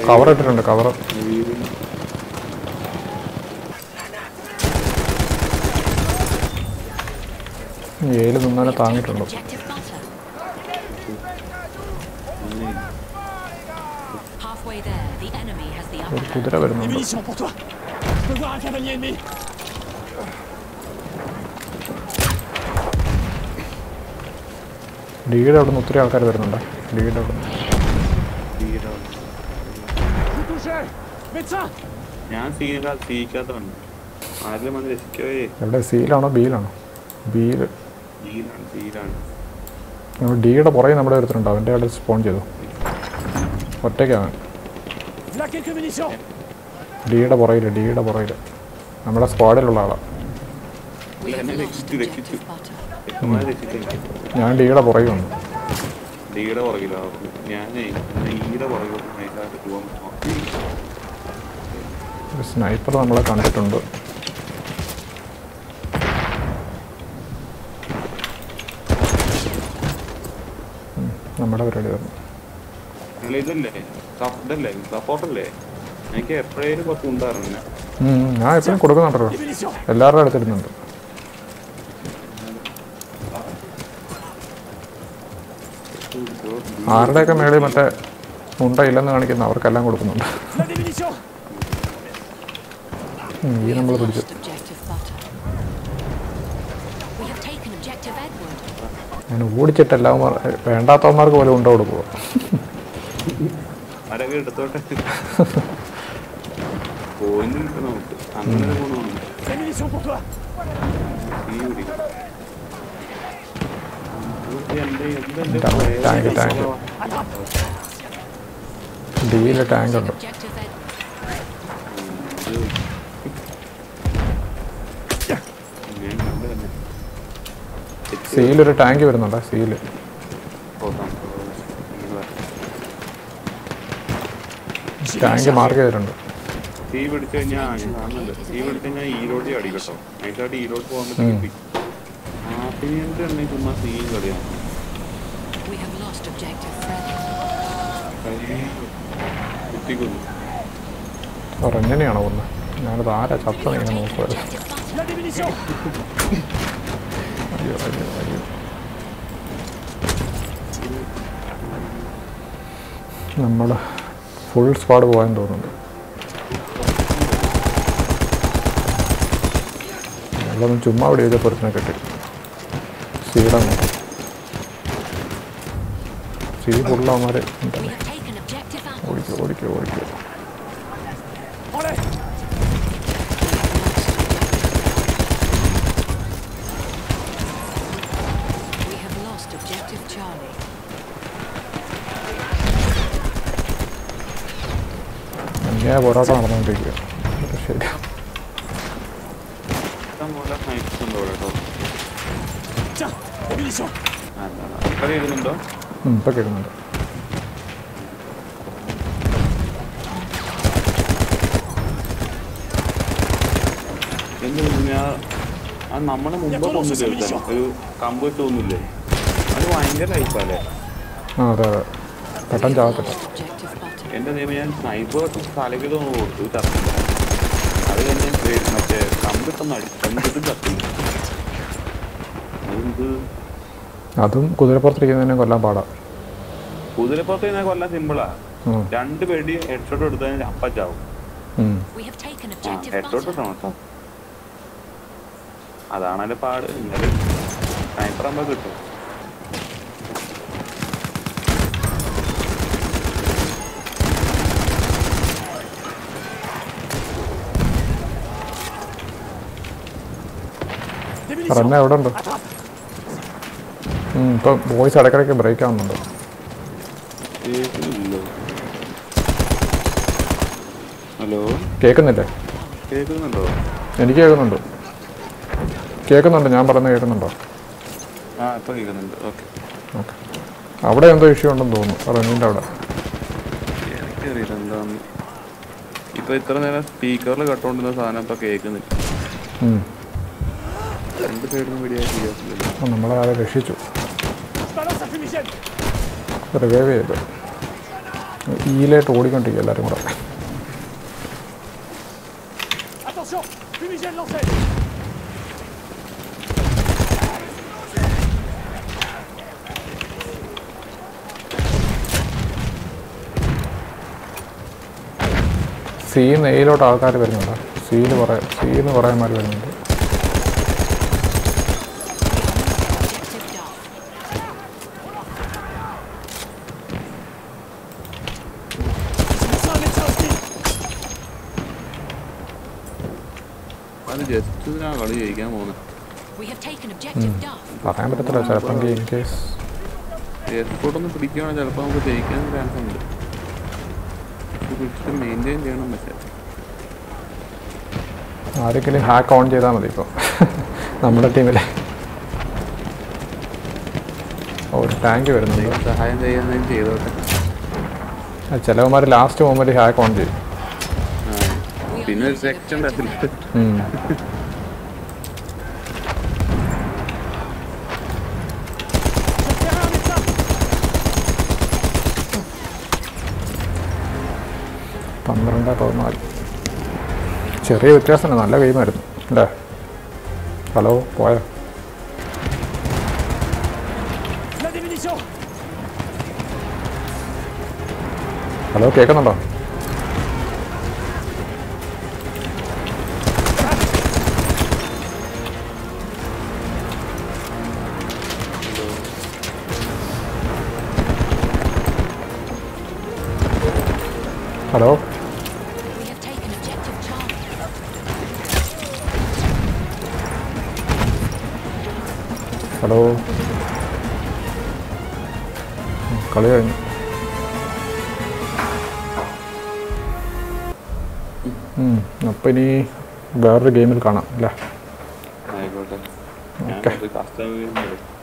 Cover ഇട്ടിട്ടുണ്ട് cover ഏല് നിന്നാലും താങ്ങിയിട്ടുണ്ടോ Objective butter. Halfway there, the enemy has the ഒരു upper hand. കുതിര Des വരുന്നുണ്ട് munitions pour toi Je peux voir un cavalier ennemi ഡീയുടെ അവിടെ നിന്ന് ഒത്തിരി ആൾക്കാർ വരുന്നുണ്ട് ഡീയുടെ അവിടെ നിന്ന് Je touché Médecin ഞാൻ സീക്കാ സീക്കാത്തതാണ് ആരെങ്കിലും വന്ന് രസിക്കവേ എവിടെ സീലാണോ ബിയിലാണോ ബിയിൽ സീലാണ് സീലാണ് നമ്മൾ ഡിയുടെ പുറകെ നമ്മുടെ ഒരുത്തരുണ്ട് അവൻ്റെ അവിടെ സ്പോൺ ചെയ്തു ഒറ്റയ്ക്കാണ് V'là quelques munitions ഡിയുടെ പുറകിൽ ഡിയുടെ പുറകിൽ നമ്മുടെ സ്ക്വാഡിലുള്ള ആളാണ് We have Enemy lost execute, objective execute. butter. എത്രമാരെ രസിക്കാൻ ഞാൻ ഡിയുടെ പുറകിൽ വന്നു ഡീയുടെ പുറകിലോ ഞാനേ ഈയുടെ പുറകിലോട്ട് നൈസായിട്ട് പോകാൻ പറ്റുമോ ഒരു സ്നൈപ്പർ നമ്മളെ കണ്ടിട്ടുണ്ട് ഉം, നമ്മുടെ പരിപാടി വരുന്നു നിങ്ങൾ ഇതല്ലേ സപ്പ്- ഇതല്ലേ സപ്പോർട്ടല്ലേ എനിക്ക് എപ്പോഴേലും കുറച്ച് ഉണ്ടായിരുന്നു ഉം, ഞാൻ എപ്പോഴും കൊടുക്കുന്നുണ്ടല്ലോ Des munitions എല്ലാവരുടെ അടുത്തിടുന്നുണ്ട് ആരുടെയൊക്കെ മേളിൽ മറ്റേ മുണ്ട ഇല്ലെന്ന് കാണിക്കുന്ന അവർക്കെല്ലാം കൊടുക്കുന്നുണ്ട് V'là des munitions ഉം, ഈ We have നമ്മൾ പിടിച്ചു lost objective butter. We have taken objective Edward. ഞാൻ ഓടിച്ചിട്ട് എല്ലാവന്മാർ വേണ്ടാത്തവന്മാർക്ക് പോലും ഉണ്ട കൊടുക്കുക ആരൊക്കെ എടുത്തോട്ടെ പോയിന്റ് കിട്ടും നമുക്ക് അങ്ങനെ പോകണമെന്ന് Des munitions pour toi ഈ പിടി എന്റെ എന്തെന്റെ ടാങ്ക് ടാങ്ക് ഡിയിൽ ടാങ്ക് ഉണ്ട് Objective Edward. ഞാൻ കണ്ടു തന്നെ സീലൊരു ടാങ്ക് വരുന്നുണ്ട് സീല് പോകാം ടാങ്ക് മാർക്ക് ചെയ്തിട്ടുണ്ട് തീ പിടിച്ചു കഴിഞ്ഞാൽ ഞാൻ കാണുന്നുണ്ട് തീ പിടിച്ചു കഴിഞ്ഞാൽ ഈരോട്ട് ചാടി കേട്ടോ നൈസായിട്ട് ഈരോട്ട് പോകുമ്പോഴത്തേക്ക് ആപ്പിനിയൻ്റെ ഉണ്ടെങ്കിൽ ചുമ്മാ സീൻ കളിയാണ് We have lost objective Fred. കുത്തിക്കൊന്നു പറഞ്ഞനെയാണോ ഒന്ന് ഞാനത് ആരാ ചത്ത ഇങ്ങനെ നോക്കുമായിരുന്നു Objective butter. V'là des munitions അയ്യോ അയ്യോ അയ്യോ നമ്മൾ ഫുൾ സ്ക്വാഡ് പോകാൻ തോന്നുന്നുണ്ട് നമ്മളൊന്ന് ചുമ്മാ അവിടെ ചെയ്ത പുറത്തിനെ കെട്ടി സീഡം സീ ഫുള്ളവന്മാർ We have taken objective Apple. ഓടിക്കോ ഓടിക്കോ ഓടിക്കോ Enlève We have lost objective Charlie. അങ്ങനെ പോരാട്ടം നടന്നുകൊണ്ടിരിക്കുക അപ്പൊ ശരി ഇഷ്ടം പോലെ സ്നൈപ്സ് ഉണ്ടോ കേട്ടോ Tiens Des munitions അത്ര ചെയ്യുന്നുണ്ടോ ഉം, ഇപ്പൊ കേൾക്കുന്നുണ്ട് എന്ത് ഞാൻ അത് നമ്മളെ മുമ്പ് കൊന്നില്ലേ ഒരുത്തൻ? ഒരു കമ്പ് വെച്ച് തോന്നില്ലേ അത് ഭയങ്കര ലൈഫല്ലേ ആ അതെ അതെ പെട്ടെന്ന് ചാകത്തില്ല Objective butter. എന്റെ നിയമം ഞാൻ സ്നൈപ്പർ തലയ്ക്ക് തോന്നു കൊടുത്തു ചത്തില്ല അത് കഴിഞ്ഞ് വേ- മറ്റേ കമ്പിട്ടൊന്നും അടിച്ചിട്ട് ചത്തില്ല അതെന്ത് അതും കുതിരപ്പുറത്തിരിക്കുന്നതിനെ കൊല്ലാൻ പാടാം കുതിരപ്പുറത്ത് കഴിഞ്ഞാൽ കൊല്ലാൻ സിമ്പിളാ ഉം, രണ്ട് പേടി ഹെഡ്ഷോട്ട് എടുത്താൽ അപ്പച്ചാവും ഉം. We have taken ആ objective ഹെഡ്ഷോട്ട് butter. ഇടണം കേട്ടോ അതാണ് അതിന്റെ പാട് ഇന്നലെ സ്നൈപ്പർ ആകുമ്പോ കിട്ടും Des റണ്ണ munitions എവിടെ ഉണ്ട് Attrape ഉം, ഇപ്പൊ വോയിസ് ഇടയ്ക്കിടയ്ക്ക് ബ്രേക്ക് ആവുന്നുണ്ട് കേൾക്കുന്നില്ലോ ഹലോ കേൾക്കുന്നില്ലേ കേൾക്കുന്നുണ്ടോ എനിക്ക് കേൾക്കുന്നുണ്ട് കേൾക്കുന്നുണ്ട് ഞാൻ പറയുന്നത് കേൾക്കുന്നുണ്ടോ ആ ഇപ്പൊ കേൾക്കുന്നുണ്ട് ഓക്കെ ഓക്കെ അവിടെ എന്തോ ഇഷ്യൂ ഉണ്ടെന്ന് തോന്നുന്നു റണ്ണിൻ്റെ അവിടെ എനിക്കറിയില്ല എന്താന്ന് ഇപ്പൊ ഇത്ര നേരം സ്പീക്കറിൽ കേട്ടോണ്ടിരുന്ന സാധനം ഇപ്പൊ കേൾക്കുന്നില്ല ഉം. രണ്ട് സൈഡിലും വീഡിയോ ശരിയാക്കില്ലല്ലോ ആ, നമ്മളെ ആരെ രക്ഷിച്ചു Je balance un fumigène revive ചെയ്തു ഈയിലായിട്ട് ഓടിക്കൊണ്ടിരിക്കുക എല്ലാവരും കൂടെ Attention Fumigène lancé സീന്ന് എയിലോട്ട് ആൾക്കാർ വരുന്നുണ്ട് സീല് കുറേ സീന്ന് കുറേ മാർ വരുന്നുണ്ട് Objective Duff. C'est un médecin hostile അത് ജസ്റ്റ് ഇതിനാ കളി ജയിക്കാൻ പോകുന്നത് We have taken objective Duff. പറയാൻ പറ്റത്തില്ല ചിലപ്പോൾ ഇൻ കേസ് എയർപോർട്ട് ഒന്ന് പിടിക്കുകയാണെങ്കിൽ ചിലപ്പോൾ നമുക്ക് ജയിക്കാൻ ചാൻസ് ഉണ്ട് ഇത് പിടിച്ചിട്ട് മെയിൻറ്റെയിൻ ചെയ്യണം പക്ഷേ ആരെങ്കിലും ഹാക്ക് ഓൺ ചെയ്താൽ മതി ഇപ്പോൾ നമ്മുടെ ടീമിൽ ഒരു ടാങ്ക് വരുന്നുണ്ട് ദൈവം സഹായം ചെയ്യാൻ ചെയ്തോട്ടെ ചിലവന്മാർ ലാസ്റ്റ് മൊമെൻറ്റ് ഹാക്ക് ഓൺ ചെയ്യും ആ. We are പിന്നെ ഒരു losing സെക്ഷൻ objective അതിൽ Alpha. ഉം. Sur le terrain, un médecin പന്ത്രണ്ട് പതിനാല് ചെറിയ വ്യത്യാസമുണ്ട് നല്ല ഗെയിമായിരുന്നു അല്ലേ ഹലോ പോയോ La démunition ഹലോ കേൾക്കുന്നുണ്ടോ hello We have taken objective Charlie. Hello ഉം, കളി കഴിഞ്ഞു അപ്പം ഇനി വേറൊരു ഗെയിമിൽ കാണാം അല്ലേ ആയിക്കോട്ടെ ഞാൻ ഓക്കെ കസ്റ്റമർ